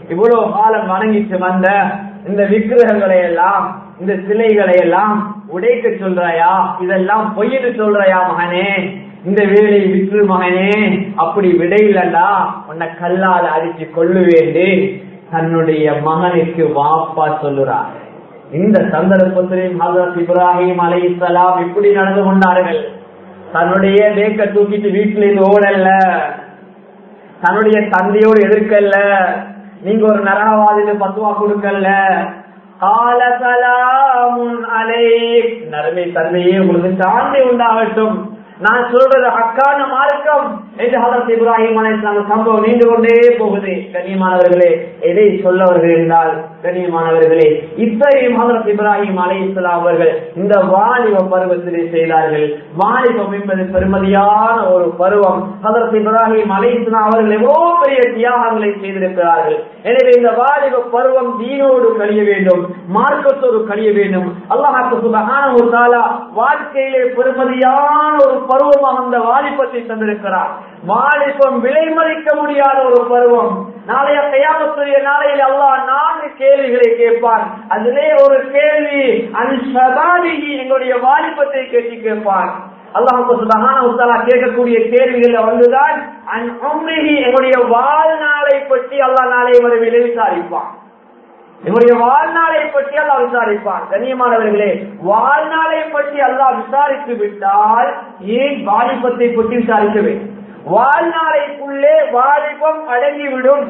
இவ்வளவு காலம் வணங்கிட்டு வந்த இந்த விக்கிரகங்களை எல்லாம் இந்த சிலைகளை எல்லாம் உடைக்க சொல்றாயா இதெல்லாம் பொய்னு சொல்றாயா மகனே இந்த வேலை விற்று மகனே அப்படி விடையிலண்டா உன்னை கல்லால் அடிச்சு கொள்ளுவேண்டு தன்னுடைய மகனுக்கு வாப்பா சொல்லுறார் இந்த சந்தர்ப்பத்திலையும் ஹசரத் இப்ராஹிம் அலை இஸ்லாம் இப்படி நடந்து கொண்டார்கள் தன்னுடைய வேக்க தூக்கிட்டு வீட்டுல இருந்து ஓடல்ல தன்னுடைய தந்தையோடு எதிர்க்கல்ல நீங்க ஒரு நரகவாதிக்கு பத்துவா கொடுக்கல கால சலாமுன் அலை நரமை தந்தையே உங்களுக்கு சாந்தி உண்டாகட்டும் நான் சொல்றது ஹக்கான மார்க்கம் என்று ஹதரத் இப்ராஹிம் அலைஹிஸ்ஸலாம் சம்பவம் நீண்டு கொண்டே போகுது கண்ணியமானவர்களே எதை சொல்ல வருகிறால் கண்ணியமானவர்களே இப்பையும் ஹதரத் இப்ராஹிம் அலைஹிஸ்ஸலாம் அவர்கள் இந்த வாலிப பருவத்திலே செய்தார்கள் வாலிபம் என்பது பெருமதியான ஒரு பருவம் ஹதரத் இப்ராஹிம் அலைஹிஸ்ஸலாம் அவர்கள் எவ்வளவு பெரிய தியாகங்களை செய்திருக்கிறார்கள் எனவே இந்த வாலிப பருவம் தீனோடு கழிய வேண்டும் மார்க்கத்தோடு கழிய வேண்டும் அல்லாஹாக்கு சுபஹானஹு வ தஆலா வாழ்க்கையிலே பெருமதியான ஒரு பருவமாக அந்த வாலிபத்தை தந்திருக்கிறார் வாலிபம் விலை மதிக்க முடியாத ஒரு பருவம் நாளைய கையாமத்துடைய நாளையில் அல்லாஹ் நான்கு கேள்விகளை கேட்பான் அதிலே ஒரு கேள்வி அன்சதானிகி எங்களுடைய வாலிபத்தை கேட்டு கேட்பான் அல்லாஹு சுபஹானஹு கேட்கக்கூடிய கேள்விகள் வந்துதான் அன் உம்ரிஹி எங்களுடைய வாழ்நாளை பற்றி அல்லாஹ் நாளை வரை விசாரிப்பான் இவருடைய வாழ்நாளை பற்றி அல்லாஹ் விசாரிப்பான் கண்ணியமானவர்களே வாழ்நாளை பற்றி அல்லாஹ் விசாரித்து விட்டால் ஏன் வாலிபத்தை பற்றி விசாரிக்க வேண்டும் வாழ்நாளைக்குள்ளே வாலிபம் அடங்கிவிடும்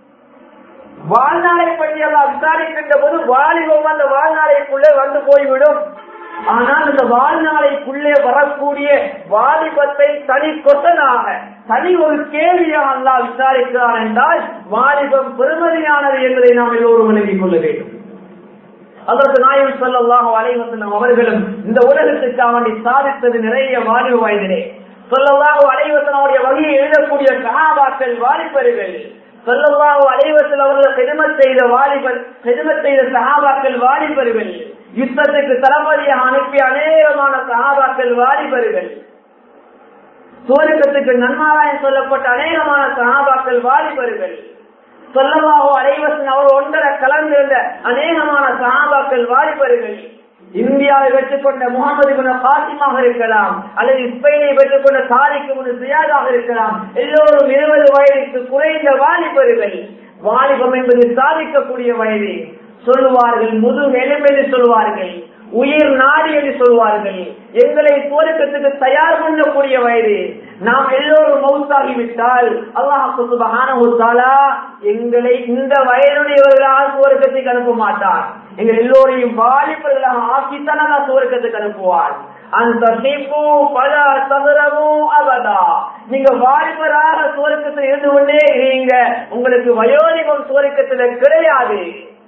வாழ்நாளை பற்றி எல்லாம் விசாரிக்கின்ற போது வாலிபம் அந்த வாழ்நாளைக்குள்ளே வந்து போய்விடும் ஆனால் அந்த வாழ்நாளைக்குள்ளே வரக்கூடிய வாலிபத்தை தனி கொத்தனாக தனி ஒரு கேள்வியாக அல்லா விசாரிக்கிறான் என்றால் வாலிபம் பெருமதியானது என்பதை நாம் எல்லோரும் விளங்கிக் கொள்ள வேண்டும் அதற்கு நாயம் சொல்லல்லாஹோ அலைவசனம் அவர்களும் இந்த உலகத்துக்காக வேண்டி சாதித்தது நிறைய வாலிப வயதிலே சொல்லல்லாஹோ அலைவசனுடைய வகையை எழுதக்கூடிய சகாபாக்கள் வாலிபர்கள் சொல்லல்லாஹோ அலைவசல் அவர்கள் பெருமத் செய்த வாலிபர் பெருமத் செய்த சகாபாக்கள் வாலிபர்கள் யுத்தத்துக்கு தளபதியாக அனுப்பிய அநேகமான சகாபாக்கள் வாலிபர்கள் சூரியத்துக்கு நன்மாராயம் சொல்லப்பட்ட அநேகமான சகாபாக்கள் வாலிபர்கள் சொல்லவாகோ அனைவசன் அவர் ஒன்றரை கலந்திருந்த அநேகமான சகாபாக்கள் வாலிபர்கள் இந்தியாவை பெற்றுக்கொண்ட முகமது குண பாசிமாக இருக்கலாம் அல்லது ஸ்பெயினை பெற்றுக்கொண்ட தாரிக்கு முன் சியாதாக இருக்கலாம் எல்லோரும் இருபது வயதுக்கு குறைந்த வாலிபர்கள் வாலிபம் என்பது சாதிக்கக்கூடிய வயது சொல்லுவார்கள் முதுகு எலும்பென்று சொல்வார்கள் உயிர் நாடி என்று சொல்வார்கள் எங்களை சுவருக்கத்துக்கு தயார் பண்ணக்கூடிய வயது நாம் எல்லோரும் மவுத்தாகிவிட்டால் அல்லாஹாலா எங்களை இந்த வயதுடையவர்களாக சுவருக்கத்துக்கு அனுப்ப மாட்டார் எங்கள் எல்லோரையும் வாலிபர்களாக ஆக்கித்தான் அல்லா சுவருக்கத்துக்கு அனுப்புவார் அந்த பல சதுரமும் அவதா நீங்க வாலிபராக சுவருக்கத்தில் இருந்து கொண்டே நீங்க உங்களுக்கு வயோதிகம் சுவருக்கத்துல கிடையாது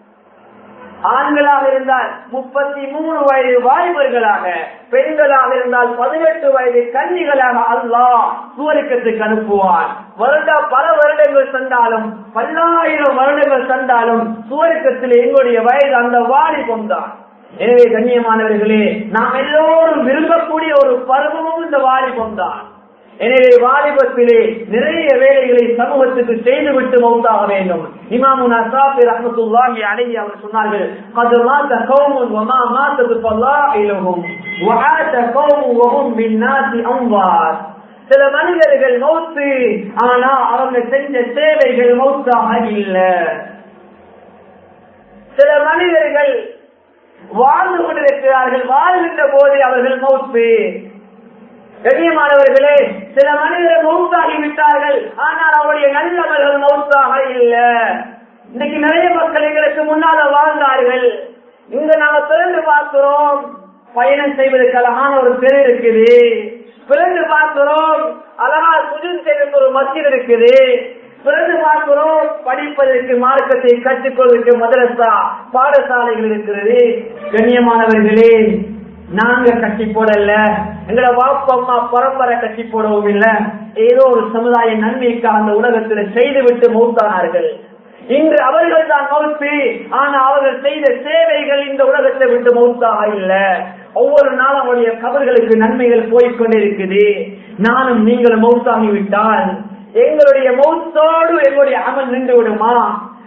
ஆண்களாக இருந்தால் முப்பத்தி மூணு வயது வாலிபர்களாக பெண்களாக இருந்தால் பதினெட்டு வயது கன்னிகளாக அல்லாஹ் சூரியக்கத்துக்கு அனுப்புவான் வருட பல வருடங்கள் தந்தாலும் பல்லாயிரம் வருடங்கள் தந்தாலும் சூரியக்கத்தில் எங்களுடைய வயது அந்த வாலிபம் தான் எனவே கண்ணியமானவர்களே நாம் எல்லோரும் விரும்பக்கூடிய ஒரு பருவமும் இந்த வாலிபம் தான் எனவே வாலிபத்திலே நிறைய வேலைகளை சமூகத்துக்கு செய்துவிட்டு மௌத்தாக வேண்டும் இமாமுன் அசாபி ரஹமத்துல்லாஹி அலைஹி அவர் சொன்னார்கள் قد مات قوم وما ماتت فضائلهم وعاد قوم وهم بالناس اموات சில மனிதர்கள் மௌத்து ஆனா அவங்க செஞ்ச சேவைகள் மௌத்தாக இல்ல சில மனிதர்கள் வாழ்ந்து கொண்டிருக்கிறார்கள் வாழ்கின்ற போது அவர்கள் மௌத்து கண்ணியமானவர்களே சில மனிதர்கள் மௌத்தாகி விட்டார்கள் ஆனால் அவருடைய நல்லவர்கள் மௌத்தாக இல்ல இன்னைக்கு நிறைய மக்கள் எங்களுக்கு முன்னால வாழ்ந்தார்கள் இங்க நாங்க பிறந்து பார்க்கிறோம் பயணம் செய்வதற்கு அழகான ஒரு தெரு இருக்குது பிறந்து பார்க்கிறோம் அழகா சுஜன் செய்வதற்கு ஒரு மசித் இருக்குது பிறகு பார்க்கிறோம் படிப்பதற்கு மார்க்கத்தை கற்றுக்கொள்வதற்கு மதரசா பாடசாலைகள் இருக்கிறது கண்ணியமானவர்களே நாங்க கட்டி போடல எங்களை வாப்பம்மா பரம்பரை கட்டி போடவும் இல்ல ஏதோ ஒரு சமுதாய நன்மைக்கு அந்த உலகத்துல செய்துவிட்டு மௌத்தானார்கள் இன்று அவர்கள் தான் மௌத்து ஆனா அவர்கள் செய்த சேவைகள் இந்த உலகத்தை விட்டு மௌத்தாக இல்ல ஒவ்வொரு நாளும் அவருடைய கபர்களுக்கு நன்மைகள் போய்கொண்டே இருக்குது நானும் நீங்களும் மௌத்தாகி விட்டால் எங்களுடைய மௌத்தோடு எங்களுடைய அமல் நின்று விடுமா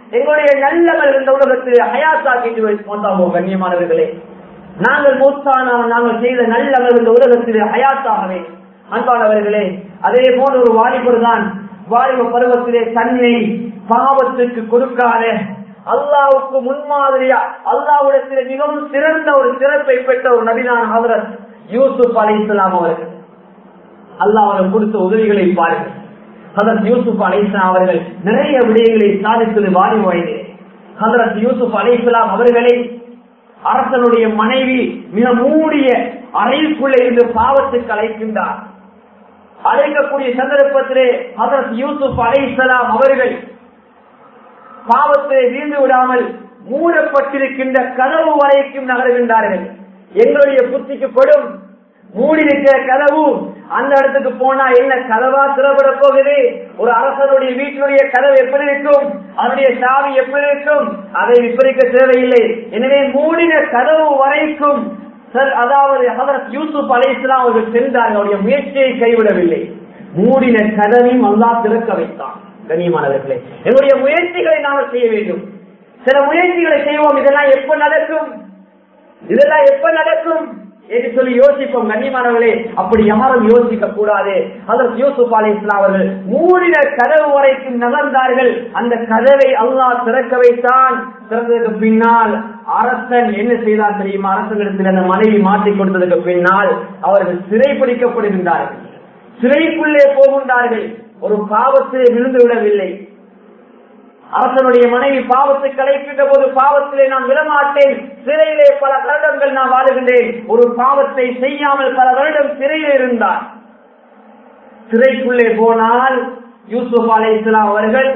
எங்களுடைய நல்லவர் இந்த உலகத்தில் ஹயாத்தாக்கிட்டு போட்டாமோ கண்ணியமானவர்களே நாங்கள் மூத்தானால் நாங்கள் செய்த நல்லவர் இந்த உலகத்தில் ஹயாத்தாகவே அன்பானவர்களே அதே போன்ற ஒரு வாலிபர் தான் வாலிப பருவத்திலே தன்னை பாவத்துக்கு கொடுக்காத அல்லாவுக்கு முன்மாதிரியா அல்லாவுடத்தில் மிகவும் சிறந்த ஒரு சிறப்பை பெற்ற ஒரு நபிதான் ஹதரத் யூசுப் அலி இஸ்லாம் அவர்கள் அல்லாஹ் அவர்கள் கொடுத்த உதவிகளை பாருங்கள் ஹதரத் யூசுப் அலி இஸ்லாம் அவர்கள் நிறைய விடயங்களை சாதித்தது வாரி வயது ஹதரத் யூசுப் அலி இஸ்லாம் அவர்களை அரசனுடைய மனைவி மிக மூடிய அறைக்குள்ளே இருந்து பாவத்துக்கு அழைக்கின்றார் அழைக்கக்கூடிய சந்தர்ப்பத்திலே ஹதரத் யூசுப் அலை இஸ்லாம் அவர்கள் பாவத்தை வீழ்ந்து விடாமல் மூடப்பட்டிருக்கின்ற கதவு வரைக்கும் நகர்கின்றார்கள் எங்களுடைய புத்திக்கு கொடும் மூடியிருக்கிற கதவு அந்த இடத்துக்கு போனா என்ன கதவா திறப்பட போகுது ஒரு அரசனுடைய வீட்டினுடைய கதவு எப்படி இருக்கும் அதனுடைய சாவி எப்படி இருக்கும் அதை விப்பரிக்க தேவையில்லை எனவே மூடின கதவு வரைக்கும் சார் அதாவது ஹதரத் யூசுப் அலை இஸ்லாம் அவர்கள் சென்றார்கள் அவருடைய முயற்சியை கைவிடவில்லை மூடின கதவையும் அல்லா திறக்க வைத்தான் கண்ணியமானவர்களே என்னுடைய முயற்சிகளை நாங்கள் செய்ய வேண்டும் சில முயற்சிகளை செய்வோம் இதெல்லாம் எப்ப நடக்கும் இதெல்லாம் எப்ப நடக்கும் என்று சொல்லி யோசிப்போம் கண்ணியமானவர்களே அப்படி யாரும் யோசிக்க கூடாது அதற்கு யூசுப் அலி இஸ்லாம் அவர்கள் மூடின கதவு வரைக்கும் நகர்ந்தார்கள் அந்த கதவை அல்லாஹ் திறக்க வைத்தான் திறந்ததுக்கு பின்னால் அரசன் என்ன செய்தார் தெரியுமா அரசனிடத்தில் அந்த மனைவி மாற்றிக் கொடுத்ததுக்கு பின்னால் அவர்கள் சிறை பிடிக்கப்படுகின்றார்கள் சிறைக்குள்ளே போகின்றார்கள் ஒரு பாவத்திலே விழுந்து விடவில்லை அரசனுடைய மனைவி பாவத்தை கலைக்கின்ற போது பாவத்திலே நான் விடமாட்டேன் சிறையிலே பல வருடங்கள் நான் வாழுகின்றேன் ஒரு பாவத்தை செய்யாமல் பல வருடம் சிறையில் இருந்தார் சிறைக்குள்ளே போனால் யூசுப் அலை இஸ்லாம் அவர்கள்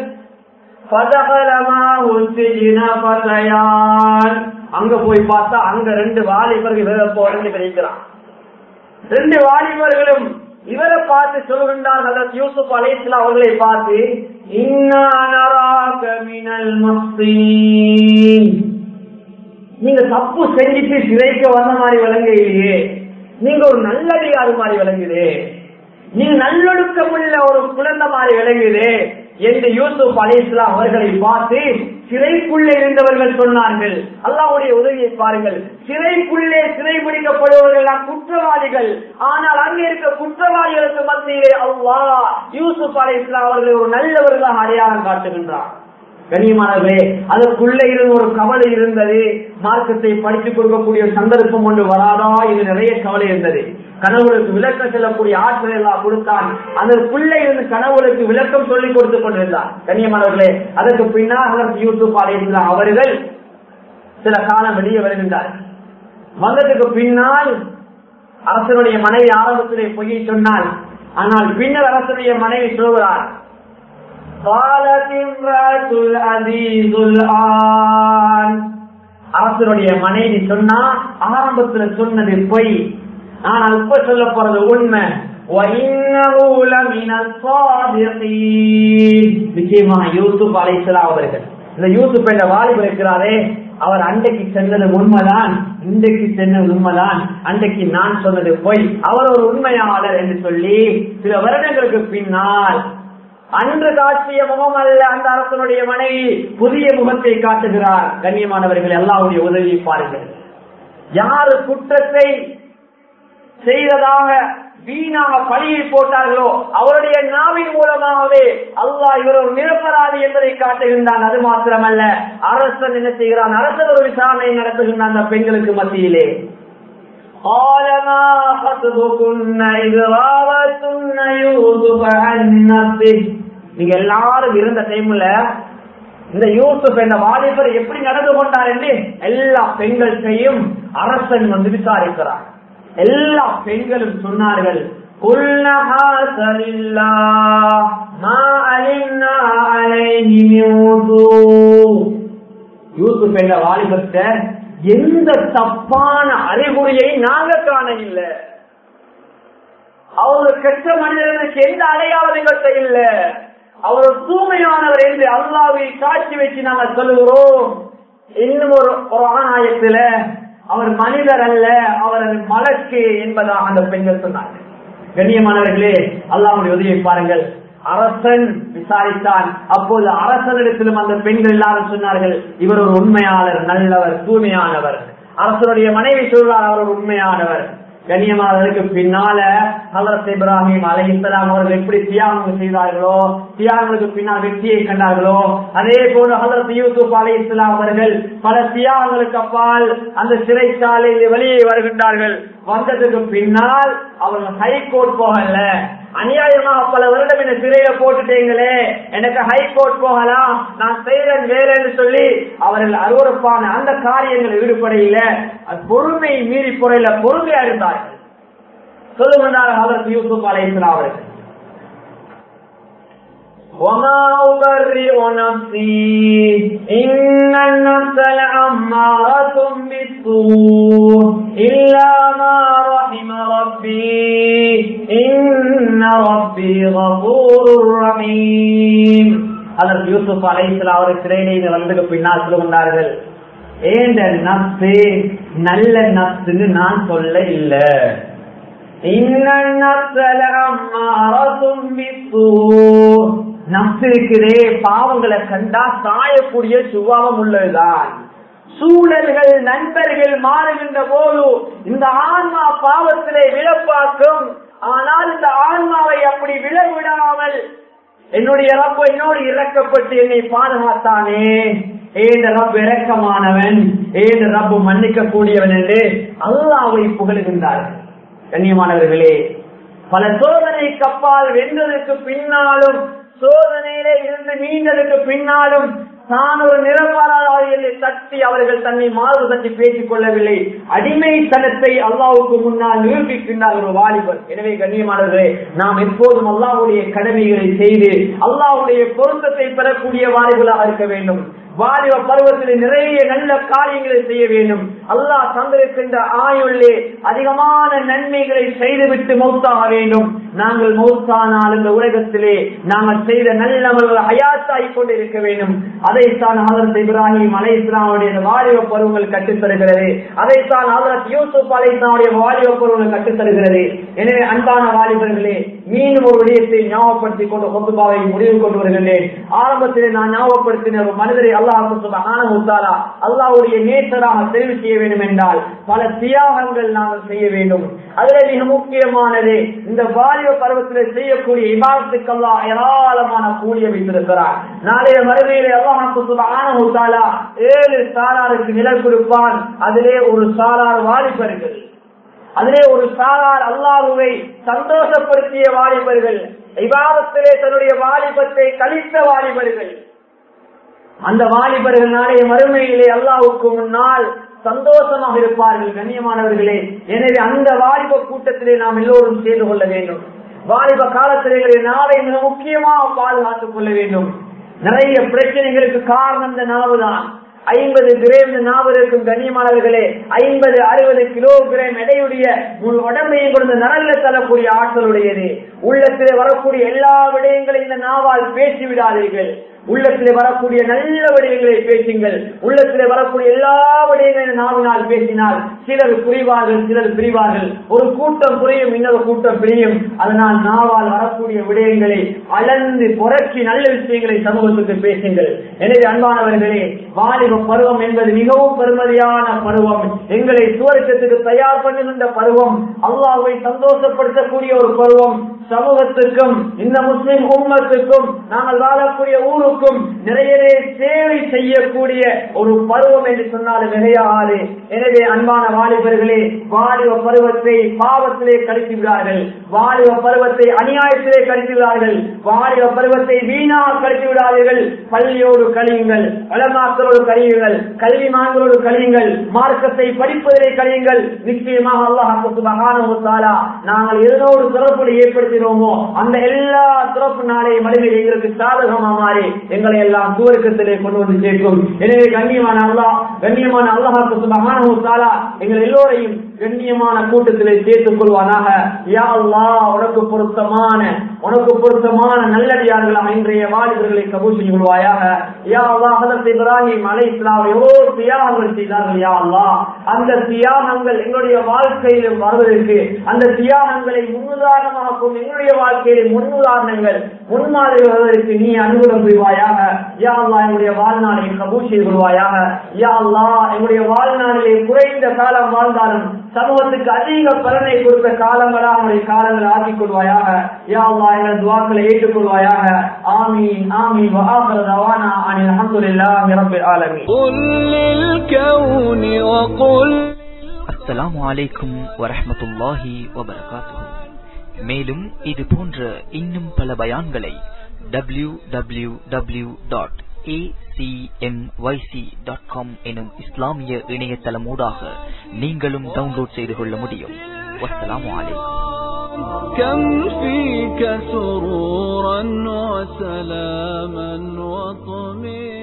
அங்க போய் பார்த்தா அங்க ரெண்டு வாலிபர்கள் போறது கிடைக்கிறான் ரெண்டு வாலிபர்களும் இவரை பார்த்து சொல்கின்றார் யூசுப் அலை இஸ்லாம் அவர்களை பார்த்து நீங்க தப்பு செஞ்சுட்டு சிறைக்கு வந்த மாதிரி விளங்க இல்லையே நீங்க ஒரு நல்லடியாரு மாதிரி விளங்குது நீங்க நல்லொழுக்கம் உள்ள ஒரு குழந்தை மாதிரி விளங்குது என்று யூசுப் அலி இஸ்லாம் அவர்களை பார்த்து சிறைக்குள்ளே இருந்தவர்கள் சொன்னார்கள் அல்லாவுடைய உதவியை பாருங்கள் சிறைக்குள்ளே சிறை பிடிக்கப்படுபவர்கள் குற்றவாளிகள் ஆனால் அங்கே இருக்க குற்றவாளிகளுக்கு மத்தியிலே அல்லா யூசுப் அலி இஸ்லாம் அவர்களை ஒரு நல்லவர்களாக அடையாளம் காட்டுகின்றார் கண்ணியமானவர்களே அதற்குள்ளே இருந்து ஒரு கவலை இருந்தது மார்க்கத்தை படித்துக் கொடுக்கக்கூடிய சந்தர்ப்பம் ஒன்று வராதா இது நிறைய கவலை இருந்தது கனவுகளுக்கு விளக்கம் செல்லக்கூடிய ஆற்றல் எல்லாம் கொடுத்தான் அதற்குள்ளே இருந்து கனவுகளுக்கு விளக்கம் சொல்லிக் கொடுத்து கொண்டிருந்தார் கண்ணியமானவர்களே அதற்கு பின்னால் அதற்கு யூடியூப் ஆலயத்தில் அவர்கள் சில காலம் வெளியே வருகின்றார் வந்ததுக்கு பின்னால் அரசனுடைய மனைவி ஆரம்பத்திலே பொய்யை சொன்னால் ஆனால் பின்னர் அரசனுடைய மனைவி சொல்கிறார் அரசனுடைய மனைவி சொன்னா ஆரம்பத்துல சொன்னது பொய் ஆனால் இப்ப சொல்ல போறது உண்மை நிச்சயமா யூசுப் அலைசலா அவர்கள் இந்த யூசுப் என்ற வாலிபர் இருக்கிறாரே அவர் அன்றைக்கு சென்றது உண்மைதான் இன்றைக்கு சென்றது உண்மைதான் அன்றைக்கு நான் சொன்னது பொய் அவர் ஒரு உண்மையாளர் என்று சொல்லி சில வருடங்களுக்கு பின்னால் அன்று காட்டிய முகம் அல்ல அந்த அரசனுடைய மனைவி புதிய முகத்தை காட்டுகிறார் கண்ணியமானவர்கள் எல்லாருடைய உதவியை பாருங்கள் யாரு குற்றத்தை செய்ததாக வீணாக பழியை போட்டார்களோ அவருடைய நாவின் மூலமாகவே அல்லாஹ் இவர் ஒரு நிரப்பராதி என்பதை காட்டுகின்றான் அது மாத்திரமல்ல அரசன் என்ன செய்கிறான் அரசன் ஒரு விசாரணை நடத்துகின்றான் அந்த பெண்களுக்கு மத்தியிலே قال ما خطبكن إذ راوتن يوسف عن نفسه நீங்க எல்லாரும் இருந்த டைம்ல இந்த யூசுப் என்ற வாலிபர் எப்படி நடந்து கொண்டார் என்று எல்லா பெண்கள்கிட்டையும் அரசன் வந்து விசாரிக்கிறார் எல்லா பெண்களும் சொன்னார்கள் யூசுப் என்ற வாலிபர்கிட்ட எந்த தப்பான அறிகுறியை நாங்க காண இல்லை அவர் கெட்ட மனிதர்களுக்கு எந்த அடையாளம் எங்கள்கிட்ட இல்ல அவர் தூய்மையானவர் என்று அல்லாவை சாட்சி வச்சு நாங்க சொல்லுகிறோம் இன்னும் ஒரு ஒரு ஆணாயத்துல அவர் மனிதர் அல்ல அவர் மலக்கு என்பதாக அந்த பெண்கள் சொன்னாங்க கண்ணியமானவர்களே அல்லாவுடைய உதவியை பாருங்கள் அரசன் விசாரித்தான் அப்போது அரசனிடத்திலும் அந்த பெண்கள் எல்லாரும் சொன்னார்கள் இவர் ஒரு உண்மையாளர் நல்லவர் தூய்மையானவர் அரசனுடைய மனைவி சொல்றார் அவர் ஒரு உண்மையானவர் கண்ணியமானதற்கு பின்னால ஹலரத் இப்ராஹிம் அலைஹிஸ்ஸலாம் அவர்கள் எப்படி தியாகம் செய்தார்களோ தியாகங்களுக்கு பின்னால் வெற்றியை கண்டார்களோ அதே போல ஹலரத் யூசுப் அலைஹிஸ்ஸலாம் அவர்கள் பல தியாகங்களுக்கு அப்பால் அந்த சிறைச்சாலையில் வெளியே வருகின்றார்கள் வந்ததுக்கு பின்னால் அவர்கள் ஹைகோர்ட் போகல அநியாயமாக பல வருடம் என்ன சிறையில போட்டுட்டீங்களே எனக்கு ஹைகோர்ட் போகலாம் நான் செய்தேன் வேலைன்னு சொல்லி அவர்கள் அருவறுப்பான அந்த காரியங்கள் ஈடுபடையில அது பொறுமை மீறி பொறையில பொறுமையா இருந்தார்கள் சொல்லுகிறார் அதற்கு யூசுப் அலைஹிஸ்ஸலாம் அவர்கள் وما أبرئ نفسي إن النفس لعمارة بالسوء إلا ما رحم ربي إن ربي غفور رحيم அதற்கு யூசுப் அலைஹிஸ்ஸலாம் அவர் சிறையிலே வந்ததுக்கு பின்னால் சொல்லுகின்றார்கள் ஏண்ட நப்சு நல்ல நப்சுன்னு நான் சொல்ல இல்லை நப்சிருக்கிறே பாவங்களை கண்டா சாயக்கூடிய சுபாவம் உள்ளதுதான் சூழல்கள் நண்பர்கள் மாறுகின்ற போது இந்த ஆன்மா பாவத்திலே விழப்பாக்கும் ஆனால் இந்த ஆன்மாவை அப்படி விழவிடாமல் என்னுடைய ரப்பு என்னோடு இறக்கப்பட்டு என்னை பாதுகாத்தானே ஏன் ரப் இறக்கமானவன் ஏன் ரப்பு மன்னிக்க கூடியவன் என்று அல்லாவை புகழுகின்றார்கள் கண்ணியமானவர்களே பல சோதனை கப்பால் வென்றதற்கு பின்னாலும் சோதனையிலே இருந்து மீண்டதற்கு பின்னாலும் தான் ஒரு நிரபராதிகளை தட்டி அவர்கள் தன்னை மாறு தட்டி பேசிக் கொள்ளவில்லை அடிமைத்தனத்தை அல்லாவுக்கு முன்னால் நிரூபிக்கின்றார் ஒரு வாலிபர் எனவே கண்ணியமானவர்களே நாம் எப்போதும் அல்லாவுடைய கடமைகளை செய்து அல்லாவுடைய பொருத்தத்தை பெறக்கூடிய வாலிபர்களாக இருக்க வேண்டும் வாலிப பருவத்தில் நிறைய நல்ல காரியங்களை செய்ய வேண்டும் அல்லாஹ் தந்திருக்கின்ற ஆயுள்ளே அதிகமான நன்மைகளை செய்துவிட்டு மௌத்தாக வேண்டும் நாங்கள் மௌத்தானால் இந்த உலகத்திலே நாங்கள் செய்த நல்லவர்கள் ஹயாத்தாய் கொண்டு இருக்க வேண்டும் அதைத்தான் ஹசரத் இப்ராஹிம் அலை இஸ்லாமுடைய வாலிப பருவங்கள் கற்றுத்தருகிறது அதைத்தான் ஹசரத் யூசுப் அலை இஸ்லாமுடைய வாலிப பருவங்கள் கற்றுத்தருகிறது எனவே அன்பான வாலிபர்களே மீண்டும் ஒரு விடயத்தை ஞாபகப்படுத்திக் கொண்டு கொத்துபாவை முடிவு கொண்டு வருகின்றேன் ஆரம்பத்திலே நான் ஞாபகப்படுத்தின ஒரு மனிதரை அல்லாஹாலா அல்லாவுடைய நேசராக தெரிவு செய்ய வேண்டும் என்றால் பல தியாகங்கள் நாங்கள் செய்ய வேண்டும் அதுல மிக முக்கியமானது இந்த வாலிப பருவத்தில் செய்யக்கூடிய இபாதத்துக்கு அல்லா ஏராளமான கூலிய வைத்திருக்கிறார் நாளைய மறுமையிலே அல்லாஹாலா ஏழு சாராருக்கு நிலம் கொடுப்பான் அதிலே ஒரு சாரார் வாலிபர்கள் அதிலே ஒரு சாரார் அல்லாஹுவை சந்தோஷப்படுத்திய வாலிபர்கள் விவாதத்திலே தன்னுடைய வாலிபத்தை கழித்த வாலிபர்கள் அந்த வாலிபர்கள் நாளைய மறுமையிலே அல்லாவுக்கு முன்னால் சந்தோஷமாக இருப்பார்கள் கண்ணியமானவர்களே எனவே அந்த வாலிப கூட்டத்திலே நாம் எல்லோரும் சேர்ந்து கொள்ள வேண்டும் வாலிப காலத்திலே நாளை மிக முக்கியமாக பாதுகாத்துக் கொள்ள வேண்டும் நிறைய பிரச்சனைகளுக்கு காரணம் இந்த நாவுதான் ஐம்பது கிராம் நாவல் இருக்கும் கண்ணியமானவர்களே ஐம்பது அறுபது கிலோகிராம் எடையுடைய உங்கள் உடம்பையும் கொடுத்து நரல்ல தரக்கூடிய ஆற்றலுடையது உள்ளத்திலே வரக்கூடிய எல்லா விடயங்களையும் இந்த நாவால் பேசி விடாதீர்கள் உள்ளத்திலே வரக்கூடிய நல்ல விடயங்களை பேசுங்கள் உள்ளத்திலே வரக்கூடிய எல்லா விடயங்களையும் நாவினால் பேசினால் சிலர் புரிவார்கள் சிலர் பிரிவார்கள் ஒரு கூட்டம் புரியும் இன்னொரு கூட்டம் பிரியும் அதனால் நாவால் வரக்கூடிய விடயங்களை அளந்து புரட்சி நல்ல விஷயங்களை சமூகத்துக்கு பேசுங்கள் எனவே அன்பானவர்களே வாலிப பருவம் என்பது மிகவும் பெருமதியான பருவம் எங்களை சுவர்க்கத்துக்கு தயார் பண்ணுகின்ற பருவம் அல்லாஹை சந்தோஷப்படுத்தக்கூடிய ஒரு பருவம் சமூகத்துக்கும் இந்த முஸ்லிம் உம்மத்துக்கும் நாங்கள் வாழக்கூடிய ஊருக்கும் நிறைய சேவை செய்யக்கூடிய ஒரு பருவம் என்று சொன்னாலும் மிகையாகாது எனவே அன்பான வாலிபர்களே வாலிப பருவத்தை பாவத்திலே கழித்து விடார்கள் வாலிப பருவத்தை அநியாயத்திலே கழித்து விடார்கள் வாலிப பருவத்தை வீணாக கழித்து விடாதீர்கள் பள்ளியோடு கழியுங்கள் வளமாக்களோடு கழியுங்கள் கல்விமான்களோடு கழியுங்கள் மார்க்கத்தை படிப்பதிலே கழியுங்கள் நிச்சயமாக அல்லாஹாலா நாங்கள் எதனோடு சிறப்பு ஏற்படுத்தினோமோ அந்த எல்லா சிறப்பு நாளை மறுமையில் எங்களுக்கு சாதகமா மாறி எங்களை எல்லாம் சுவர்க்கத்திலே கொண்டு வந்து சேர்க்கும் எனவே கண்ணியமான அல்லாஹ் கண்ணியமான அல்லாஹாக்கு தாலா எங்கள் எல்லோரையும் கண்ணியமான கூட்டத்திலே சேர்த்துக் கொள்வானாக யா அல்லா உனக்கு பொருத்தமான உனக்கு பொருத்தமான நல்லடியார்களாக இன்றைய வாலிபர்களை கபூல் செய்து கொள்வாயாக யா அல்லா ஹதரத் இப்ராஹிம் அலை இஸ்லாம் எவ்வளவு தியாகங்கள் செய்தார்கள் யா அல்லா அந்த தியாகங்கள் எங்களுடைய வாழ்க்கையிலும் வருவதற்கு அந்த தியாகங்களை முன்னுதாரணமாக கொண்டு எங்களுடைய வாழ்க்கையிலே முன்னுதாரணங்கள் முன்மாதிரி வருவதற்கு நீ அனுகூலம் புரிவாயாக யா அல்லா எங்களுடைய வாழ்நாளை கபூல் செய்து கொள்வாயாக யா அல்லா எங்களுடைய வாழ்நாளிலே குறைந்த காலம் வாழ்ந்தாலும் சமூகத்துக்கு அதிக பலனை கொடுத்த காலங்களா அவனுடைய காலங்களை ஆக்கிக் கொள்வாயாக யா அல்லா எங்கள் துவாக்களை ஏற்றுக்கொள்வாயாக ஆமீன் ஆமீன் وآخر دعوانا عن الحمد لله رب العالمين
قل للكون وقل
அஸ்ஸலாமு அலைக்கும் வரஹ்மத்துல்லாஹி வபரகாத்துஹு மேலும் இது போன்ற இன்னும் பல பயான்களை W W W dot dot com எனும் இஸ்லாமிய இணையதளமூடாக நீங்களும் டவுன்லோட் செய்து கொள்ள முடியும் வஸ்ஸலாமு அலைக்கும்
كم فيك سرورا وسلاما وطمئنا